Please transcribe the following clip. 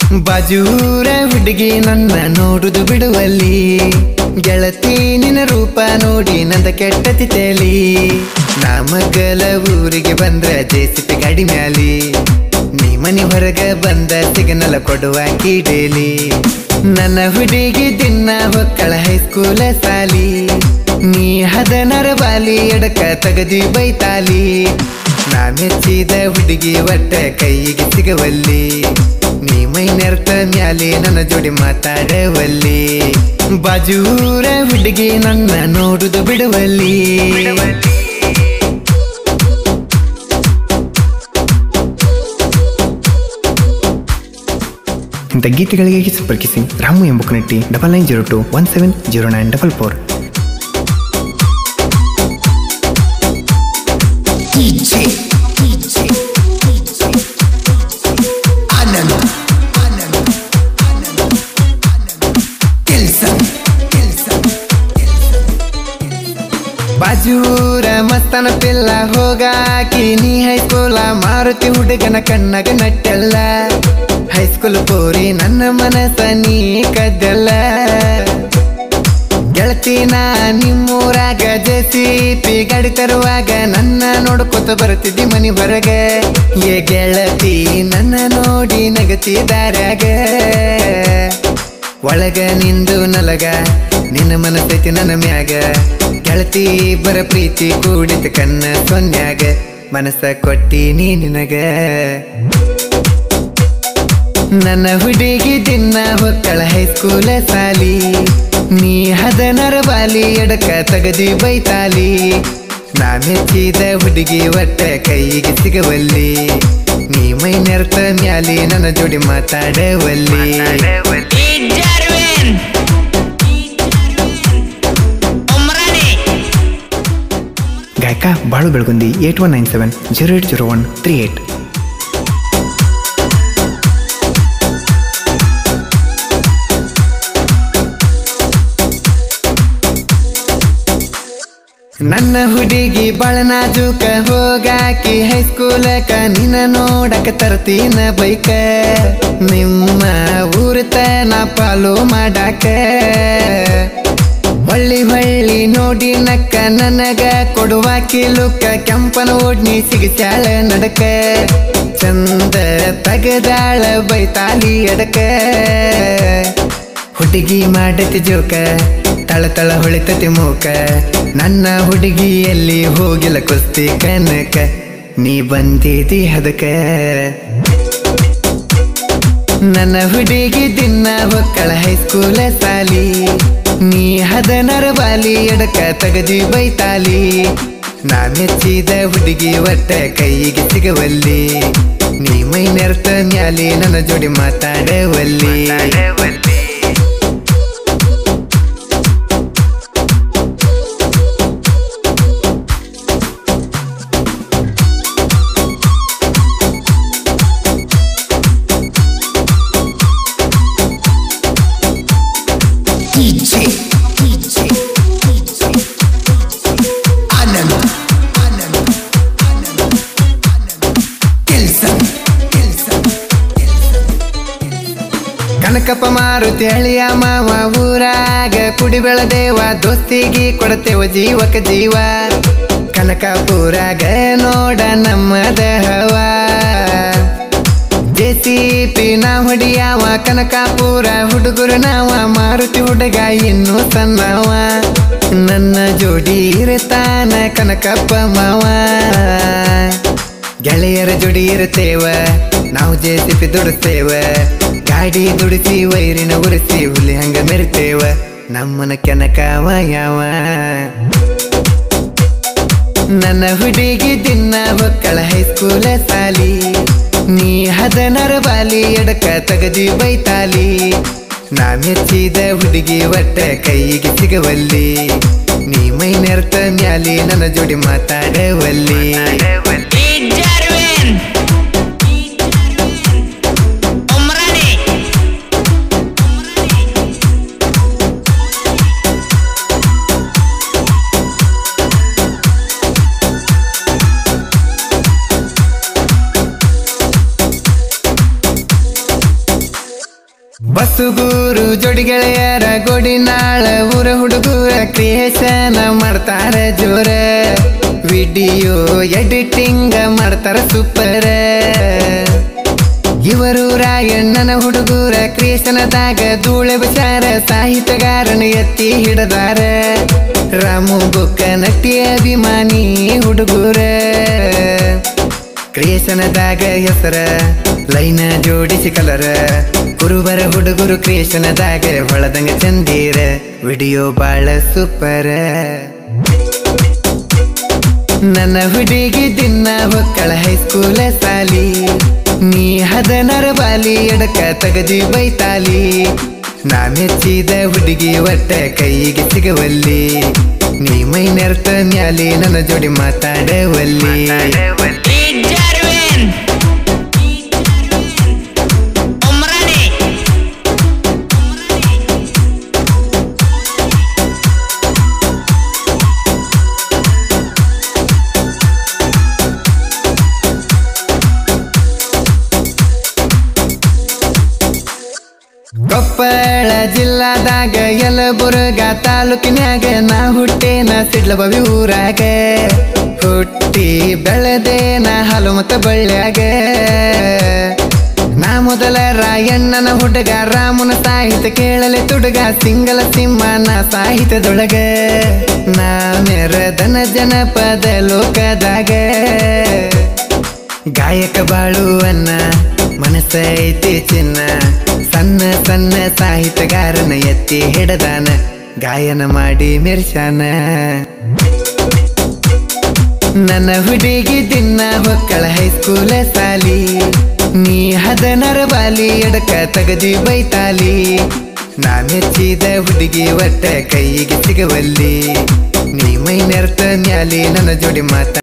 ಬಾಜೂರ ಹುಡುಗಿ ನನ್ನ ನೋಡುದು ಬಿಡುವಲ್ಲಿ ಗೆಳತಿ ನಿನ್ನ ರೂಪ ನೋಡಿ ನಂದ ಕೆಟ್ಟತಿ ತೇಲಿ ನಾಮಗಲ ಊರಿಗೆ ಬಂದ್ರ ಜೇಸಿಪಿ ಗಾಡಿ ಮ್ಯಾಲಿ ನೀ ಮನಿ ಹೊರಗ ಬಂದ ಸಿಗ್ನಲ ಕೊಡುವ ಕೀಡೇಲಿ ನನ್ನ ಹುಡುಗಿ ದಿನ ಹೊಕ್ಕಳ ಹೈಸ್ಕೂಲ ಸಾಲಿ ನೀ ಹದನರ ಬಾಲಿ ಎಡಕ ತಗದಿ ಬೈತಾಲಿ ನಾ ಮೆಚ್ಚಿದ ಹುಡುಗಿ ಒಟ್ಟ ಕೈಗೆ ಸಿಗವಲ್ಲಿ ನೀ ಮೈ ನೆರ್ತ ಮ್ಯಾಲೆ ನನ್ನ ಜೋಡಿ ಮಾತಾಡವಲ್ಲಿ ಬಾಜೂರ ಹುಡುಗಿ ನನ್ನ ನೋಡುದು ಬಿಡುವಲ್ಲಿ ಇಂಥ ಗೀತೆಗಳಿಗೆ ಸಂಪರ್ಕಿಸಿ ರಾಮು ಎಂಬುಕನಟ್ಟಿ double nine zero two one seven zero nine double four DJ, DJ, DJ, Anand, Anand, Anand, Anand, Kelson, Kelson, ಬಾಜೂರ ಮಸ್ತನ ಪಿಲ್ಲ ಹೋಗಾಕಿ ನೀ ಹೈಸ್ಕೂಲ ಮಾರುತಿ ಹುಡುಗನ ಕಣ್ಣಗ ನಟ್ಟೆಲ್ಲ ಹೈಸ್ಕೂಲ್ ಪೋರಿ ನನ್ನ ಮನಸ ನೀ ಕದ್ದಲ್ಲ ಗೆಳತಿನ ನಿಮ್ಮೂರಾಗ ಜೆಸಿಪಿ ಗಾಡಿ ತರುವಾಗ ನನ್ನ ನೋಡ್ಕೊತ ಬರ್ತಿದ್ದಿ ಮನಿ ಹೊರಗೆ ಏ ಗೆಳತಿ ನನ್ನ ನೋಡಿ ನಗತಿದಾರಾಗ ಒಳಗ ನಿಂದು ನಲಗ ನಿನ್ನ ಮನಸೈತಿ ನನ್ನ ಮ್ಯಾಗ ಗೆಳತಿ ಬರ ಪ್ರೀತಿ ಕೂಡಿತ ಕನ್ನ ಸೊನ್ಯಾಗ ಮನಸ್ಸ ಕೊಟ್ಟಿನಿ ನಿನಗ ನನ್ನ ಹುಡುಗಿ ದಿನ ಹೊಕ್ಕಳ ಹೈಸ್ಕೂಲ ಸಾಲಿ ನೀ ಹದನರ ಬಾಲಿ ಎಡಕ ತಗದಿ ಬೈತಾಲಿ ನಾ ಮೆಚ್ಚಿದ ಹುಡುಗಿ ಒಟ್ಟ ಕೈಗೆ ಸಿಗವಲ್ಲಿ ನೀ ಮೈ ನೆರ್ತ ಮ್ಯಾಲಿ ನನ್ನ ಜೋಡಿ ಮಾತಾಡವಲ್ಲಿ Jarwin Umrani ಗಾಯಕ Balu Belagundi eight one nine seven zero eight zero one three eight ನನ್ನ ಹುಡುಗಿ ಬಾಳ ನಾಜೂಕ ಹೋಗಾಕಿ ಹೈಸ್ಕೂಲಕ ನಿನ್ನ ನೋಡಕ ತರ್ತೀನ ಬೈಕ ನಿಮ್ಮ ಊರ್ತನ ಪಾಲು ಮಾಡಾಕ ಹೊಳ್ಳಿ ಹೊಳ್ಳಿ ನೋಡಿ ನಕ್ಕ ನನಗ ಕೊಡುವ ಕಿಲುಕ ಕೆಂಪನ ಓಡ್ನಿ ಸಿಗಿಸ್ಯಾಳ ನಡಕ ಚಂದ ತಗದಾಳ ಬೈತಾಲಿ ಎಡಕ ಹುಡುಗಿ ಮಾಡತಿ ಜೋಕ ತಳ ತಳ ಹೊಳಿತತಿ ಮೂಕ ನನ್ನ ಹುಡುಗಿಯಲ್ಲಿ ಹೋಗಿಲ್ಲ ಕುಸ್ತಿ ಕನಕ ನೀ ಬಂದಿದಿ ಹದಕ ನನ್ನ ಹುಡುಗಿ ದಿನ ಹೊಕ್ಕಳ ಹೈಸ್ಕೂಲ ಸಾಲಿ ನೀ ಹದನರ ಬಾಲಿ ಎಡಕ ತಗದಿ ಬೈತಾಲಿ ನಾ ಮೆಚ್ಚಿದ ಹುಡುಗಿ ಒಟ್ಟ ಕೈಗೆ ಸಿಗವಲ್ಲಿ ನೀ ಮೈ ನೆರ್ತ ಮ್ಯಾಲಿ ನನ್ನ ಜೋಡಿ ಮಾತಾಡವಲ್ಲಿ DJ, DJ, DJ, Anand, Anand, Anand, Anand, Kelson, Kelson, ಕನಕಪ್ಪ Maruti ಅಳಿಯ ಮಾವ ಊರಾಗ ಕುಡಿ ಬೆಳದೇವ ದೋಸ್ತಿಗೆ ಕೊಡತೇವ ಜೀವಕ ಜೀವ ಕನಕಪುರಾಗ ನೋಡ ನಮ್ಮದ ಹವ ಜೆಸಿಪಿ ನಾ ಹೊಡಿಯಾವ ಕನಕಾಪುರ ಹುಡುಗರು ನಾವ ಮಾರುತಿ ಹುಡುಗ ಇನ್ನೂ ಸಣ್ಣವ ನನ್ನ ಜೋಡಿ ಇರತಾನ ಕನಕಪ್ಪ ಮಾವ ಗೆಳೆಯರ ಜೋಡಿ ಇರುತ್ತೇವ ನಾವು ಜೆಸಿಪಿ ದುಡಿಸ್ತೇವ ಗಾಡಿ ದುಡಿಸಿ ವೈರಿನ ಉರಿಸಿ ಹುಲಿ ಹಂಗ ಮೆರಿತೇವ ನಮ್ಮನ ಕೆನಕಾವ ಯಾವ ನನ್ನ ಹುಡುಗಿ ದಿನ ಹೊಕ್ಕಳ ಹೈಸ್ಕೂಲ ಸಾಲಿ ನೀ ಹದನರ ಬಾಲಿ ಎಡಕ ತಗದಿ ಬೈತಾಲಿ ನಾ ಮೆಚ್ಚಿದ ಹುಡುಗಿ ಒಟ್ಟ ಕೈಗೆ ಸಿಗವಲ್ಲಿ ನೀ ಮೈ ನೆರ್ತ ಮ್ಯಾಲಿ ನನ್ನ ಜೋಡಿ ಮಾತಾಡವಲ್ಲಿ Jarwin Umrani ಹೊಸಗೂರು ಜೋಡಿ ಗೆಳೆಯರ ಗೋಡಿನಾಳ ಊರ ಹುಡುಗರ ಕ್ರಿಯೇಷನ್ ಮಾಡ್ತಾರ ಜೋರ ವಿಡಿಯೋ ಎಡಿಟಿಂಗ್ ಮಾಡ್ತಾರ ಸೂಪರ್ ಇವರು ರಾಯಣ್ಣನ ಹುಡುಗರ ಕ್ರಿಯೇಷನದಾಗ ಧೂಳೆ ಬಚಾರ ಸಾಹಿತ್ಯಗಾರನ ಎತ್ತಿ ಹಿಡದಾರ ರಾಮು ಬೊಕ್ಕ ನಟಿ ಅಭಿಮಾನಿ ಹುಡುಗರ ಕ್ರಿಯೇಷನದಾಗ ಹೆಸರ ಲೈನ ಜೋಡಿಸಿ ಕಲರ ಕುರುಬರ ಹುಡುಗರು ಕ್ರಿಯೇಷನದಾಗ ಹೊಳದಂಗ ಚಂದೀರ ವಿಡಿಯೋ ಬಾಳ ಸೂಪರ್ ನನ್ನ ಹುಡುಗಿ ದಿನ ಹೊಕ್ಕಳ ಹೈಸ್ಕೂಲ ಸಾಲಿ ನೀ ಹದನರ ಬಾಲಿ ಎಡಕ ತಗದಿ ಬೈತಾಲಿ ನಾ ಮೆಚ್ಚಿದ ಹುಡುಗಿ ಒಟ್ಟ ಕೈಗೆ ಸಿಗವಲ್ಲಿ ನೀ ಮೈ ನೆರ್ತ ಮ್ಯಾಲಿ ನನ್ನ ಜೋಡಿ ಮಾತಾಡವಲ್ಲಿ Jarwin Umrani ಕೊಪ್ಪಳ ಜಿಲ್ಲಾದಾಗ ಯಲಬುರ್ಗ ತಾಲೂಕಿನ್ಯಾಗ ನಾ ಹುಟ್ಟೇನ ಸಿಡ್ಲಬವಿ ಊರಾಗ ಹುಟ್ಟಿ ಬೆಳೆದೇನ ಹಾಲು ಮತ್ತ ಬಳ್ಳ್ಯಾಗ ನಾ ಮೊದಲ ರಾಯಣ್ಣನ ಹುಡುಗ ರಾಮನ ಸಾಹಿತ್ಯ ಕೇಳಲೆ ತುಡುಗ ಸಿಂಗಲ ಸಿಂಹನ ಸಾಹಿತ್ಯದೊಳಗ ನಾ ಮೆರದನ ಜನಪದ ಲೋಕದಾಗ ಗಾಯಕ ಬಾಳುವನ್ನ ಮನಸ್ಸೈತಿ ಚಿನ್ನ ಸಣ್ಣ ಸಣ್ಣ ಸಾಹಿತ್ಯಗಾರನ ಎತ್ತಿ ಹಿಡದಾನ ಗಾಯನ ಮಾಡಿ ಮೆರ್ಶಾನ ನನ್ನ ಹುಡುಗಿ ದಿನ ಹೊಕ್ಕಳ ಹೈಸ್ಕೂಲ ಸಾಲಿ ನೀ ಹದನರ ಬಾಲಿ ಎಡಕ ತಗದಿ ಬೈತಾಲಿ ನಾ ಮೆಚ್ಚಿದ ಹುಡುಗಿ ಒಟ್ಟ ಕೈಗೆ ಸಿಗವಲ್ಲಿ ನೀ ಮೈ ನೆರ್ತ ಮ್ಯಾಲಿ ನನ್ನ ಜೋಡಿ ಮಾತಾ